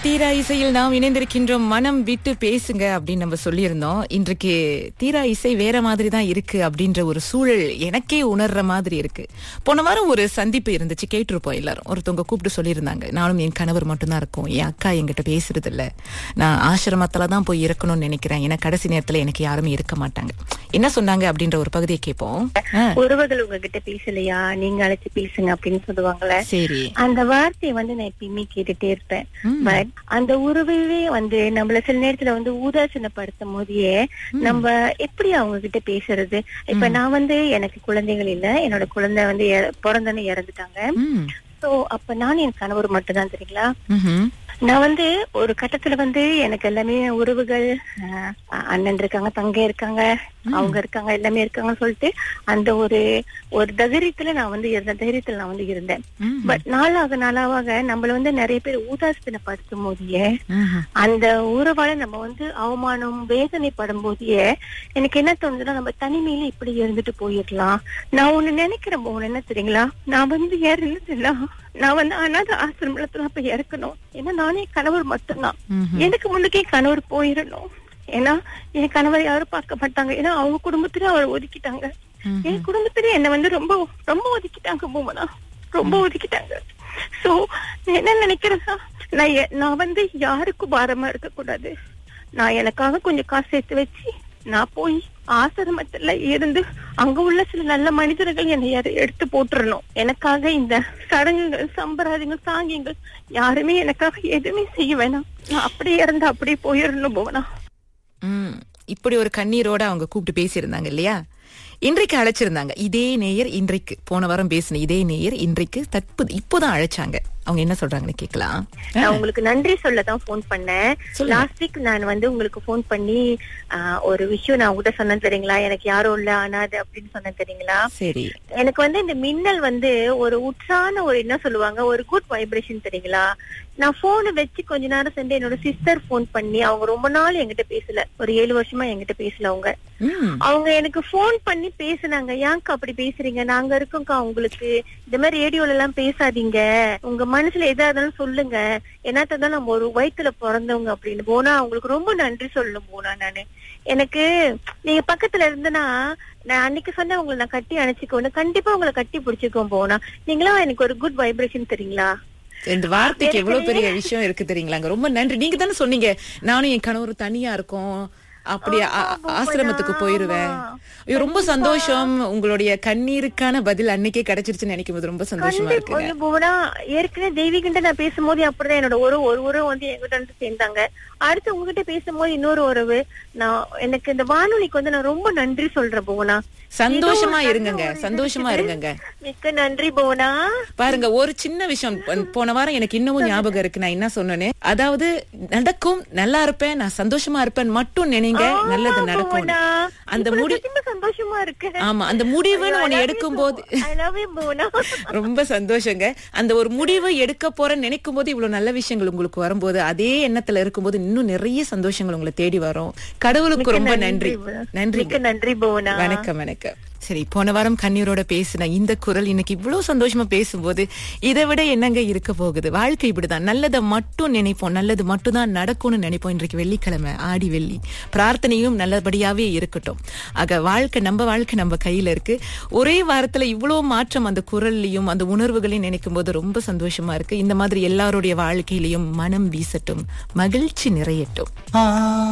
தீரா இசையில் நாம் இணைந்திருக்கின்றோம் மனம் விட்டு பேசுங்க அப்படின்னு நம்ம சொல்லியிருந்தோம் இன்றைக்கு தீரா இசை வேற மாதிரி தான் இருக்கு அப்படின்ற ஒரு சூழல் எனக்கே உணர்ற மாதிரி இருக்கு போன வாரம் ஒரு சந்திப்பு இருந்துச்சு கேட்டிருப்போம் எல்லாரும் ஒருத்தவங்க கூப்பிட்டு சொல்லியிருந்தாங்க நானும் என் கணவர் மட்டும்தான் இருக்கும் என் அக்கா என்கிட்ட பேசுறது இல்ல நான் ஆசிரமத்துல தான் போய் இருக்கணும்னு நினைக்கிறேன் ஏன்னா கடைசி நேரத்துல எனக்கு யாருமே இருக்க மாட்டாங்க என்ன சொன்னாங்க அப்படின்ற ஒரு பகுதியை கேட்போம் ஆ, உறவுகள் உங்ககிட்ட பேசலையா நீங்க அழைச்சு பேசுங்க அப்படின்னு சொல்லுவாங்கல்ல சரி அந்த வார்த்தையை வந்து நான் எப்பயுமே கேட்டுட்டே இருப்பேன் பட் அந்த உறவையே வந்து நம்மள சில நேரத்துல வந்து ஊதாசீனப்படுத்தும் போதே நம்ம எப்படி அவங்க கிட்ட பேசுறது இப்ப நான் வந்து எனக்கு குழந்தைகள் இல்ல என்னோட குழந்தை வந்து இற- பிறந்தோன்னு இறந்துட்டாங்க ம், சோ அப்ப நான் என் கணவர் மட்டும்தான் தெரியுங்களா ம்ஹும். நான் வந்து ஒரு கட்டத்துல வந்து எனக்கு எல்லாமே உறவுகள் அஹ், அண்ணன் இருக்காங்க தங்கை இருக்காங்க அவங்க இருக்காங்க எல்லாமே இருக்காங்கன்னு சொல்லிட்டு அந்த ஒரு ஒரு தைரியத்துல நான் வந்து இருந்தேன் தைரியத்துல நான் வந்து இருந்தேன் ம்ஹும். பட் நாளாக நாளாக நம்மள வந்து நிறைய பேர் ஊதாசீனப்படுத்தும் போதே ம்ஹும். அந்த உறவால நம்ம வந்து அவமானம் வேதனைப்படும் போதே எனக்கு என்ன தோணுதுன்னா நம்ம தனிமையில இப்படி இருந்துட்டு போயிடலாம் நான் ஒண்ணு நினைக்கிறேன் போன என்ன தெரியுங்களா நான் வந்து இறந்துட்டேன்னா நான் வந்து அனாத ஆசிரமத்துல போய் இறக்கணும் ஏன்னா நானே கணவர் மட்டும்தான் ம்ஹும். எனக்கு முன்னுக்கே கணவர் போயிடணும் ஏன்னா என் கணவர் யாரும் பார்க்க மாட்டாங்க ஏன்னா அவங்க குடும்பத்திலே அவர் ஒதுக்கிட்டாங்க ம்ஹும். என் குடும்பத்திலே என்ன வந்து ரொம்ப ரொம்ப ஒதுக்கிட்டாங்க பூமனா ரொம்ப ஒதுக்கிட்டாங்க சோ நான் என்ன நினைக்கிறேன்னா நான் எ- நான் வந்து யாருக்கும் பாரமா இருக்க கூடாது நான் எனக்காக கொஞ்சம் காசு சேர்த்து வச்சு நான் போய் ஆசிரமத்துல இருந்து அங்க உள்ள சில நல்ல மனிதர்கள் என்னை யாரு- எடுத்து போட்டுறணும் எனக்காக இந்த சடங்குகள் சம்பிரதாயங்கள் சாங்கியங்கள் யாருமே எனக்காக எதுவுமே செய்ய வேணாம் நான் அப்படியே இறந்து அப்படியே போயிடணும் போனா ம். இப்படி ஒரு கண்ணீரோட அவங்க கூப்பிட்டு பேசியிருந்தாங்க இல்லையா இன்றைக்கு அழைச்சிருந்தாங்க இதே நேயர் இன்றைக்கு போன வாரம் பேசின இதே நேயர் இன்றைக்கு தற்போது இப்போதான் அழைச்சாங்க அவங்க என்ன சொல்றாங்கன்னு கேட்கலாம் நான் உங்களுக்கு நன்றி சொல்ல தான் ஃபோன் பண்ணேன் சொல்லுங்க. லாஸ்ட் வீக் நான் வந்து உங்களுக்கு ஃபோன் பண்ணி ஆஹ், ஒரு விஷயம் நான் உங்ககிட்ட சொன்னேன் தெரியுங்களா எனக்கு யாரும் இல்ல அனாதை அப்படின்னு சொன்னேன் தெரியுங்களா சரி எனக்கு வந்து இந்த மின்னல் வந்து ஒரு உற்சான ஒரு என்ன சொல்லுவாங்க ஒரு குட் வைப்ரேஷன் தெரியுங்களா நான் போனை வச்சு கொஞ்ச நேரம் சென்று என்னோட சிஸ்டர் ஃபோன் பண்ணி அவங்க ரொம்ப நாள் என்கிட்ட பேசல ஒரு ஏழு வருஷமா என்கிட்ட பேசல அவங்க ம். அவங்க எனக்கு ஃபோன் பண்ணி பேசுனாங்க ஏன்க்கா அப்படி பேசுறீங்க நாங்க இருக்கோம்க்கா உங்களுக்கு இந்த மாதிரி ரேடியோல எல்லாம் பேசாதீங்க உங்க மனசுல எதா இருந்தாலும் சொல்லுங்க என்னத்த இருந்தாலும் நம்ம ஒரு வயித்துல பிறந்தவங்க அப்படின்னு போனா அவங்களுக்கு ரொம்ப நன்றி சொல்லணும் போனா நானு எனக்கு நீங்க பக்கத்துல இருந்தனா நான் அன்னைக்கு சொன்ன உங்களை நான் கட்டி அணைச்சிக்கோன்னு கண்டிப்பா உங்களை கட்டி பிடிச்சிக்கோம் போனா நீங்களாம் எனக்கு ஒரு குட் வைப்ரேஷன் தெரியுங்களா இந்த வார்த்தைக்கு எவ்வளவு பெரிய விஷயம் இருக்கு தெரியுங்களாங்க ரொம்ப நன்றி நீங்க தானே சொன்னீங்க நானும் என் கணவர் தனியா இருக்கோம் அப்படி ஆ- ஆசிரமத்துக்கு போயிருவேன் ஐயோ ரொம்ப சந்தோஷம் உங்களுடைய கண்ணீருக்கான பதில் அன்னைக்கே கிடைச்சிருச்சுன்னு நினைக்கும் போது ரொம்ப சந்தோஷமா இருக்குங்க ஒண்ணு போனா ஏற்கனவே தெய்வீகிட்ட நான் பேசும்போது அப்படிதான் என்னோட ஒரு ஒரு உறவு வந்து என்கிட்ட வந்து சேர்ந்தாங்க அடுத்து உங்ககிட்ட பேசும்போது இன்னொரு உறவு நான் எனக்கு இந்த வானொலிக்கு வந்து நான் ரொம்ப நன்றி சொல்றேன் புவனா சந்தோஷமா இது ஒரு இருங்கங்க நல்ல ஒரு சந்தோஷமா இது இருங்கங்க மிக்க நன்றி புவனா பாருங்க ஒரு சின்ன விஷயம் ப- போன வாரம் எனக்கு இன்னமும் ஞாபகம் இருக்கு நான் என்ன சொன்னேன்னு அதாவது நடக்கும் நல்லா இருப்பேன் நான் சந்தோஷமா இருப்பேன் மட்டும் நினைங்க நல்லது நடக்கும் புவனா அந்த இப்ப முடி சத்தியமா சந்தோஷமா இருக்கு ஆமா அந்த முடிவுன்னு ஒண்ணு எடுக்கும் போது ஐ லவ் யூ புவனா ரொம்ப சந்தோஷங்க அந்த ஒரு முடிவை எடுக்க போறேன்னு நினைக்கும் போது இவ்வளவு நல்ல விஷயங்கள் உங்களுக்கு வரும்போது அதே எண்ணத்துல இருக்கும்போது இன்னும் நிறைய சந்தோஷங்கள் உங்களை தேடி வரும் கடவுளுக்கு ரொம்ப நன்றி நன்றி மிக்க நன்றி புவனா வணக்கம் வணக்கம் சரி போன வாரம் கண்ணீரோட பேசின இந்த குரல் இன்னைக்கு இவ்வளவு சந்தோஷமா பேசும்போது இதை விட என்னங்க இருக்க போகுது வாழ்க்கை இப்படிதான் நல்லதை மட்டும் நினைப்போம் நல்லது மட்டும் தான் நடக்கும்னு நினைப்போம் இன்றைக்கு வெள்ளிக்கிழமை ஆடி வெள்ளி பிரார்த்தனையும் நல்லபடியாவே இருக்கட்டும் ஆக வாழ்க்கை நம்ம வாழ்க்கை நம்ம கையில இருக்கு ஒரே வாரத்துல இவ்வளவு மாற்றம் அந்த குரல்லையும் அந்த உணர்வுகளையும் நினைக்கும் போது ரொம்ப சந்தோஷமா இருக்கு இந்த மாதிரி எல்லாருடைய வாழ்க்கையிலையும் மனம் வீசட்டும் மகிழ்ச்சி நிறையட்டும்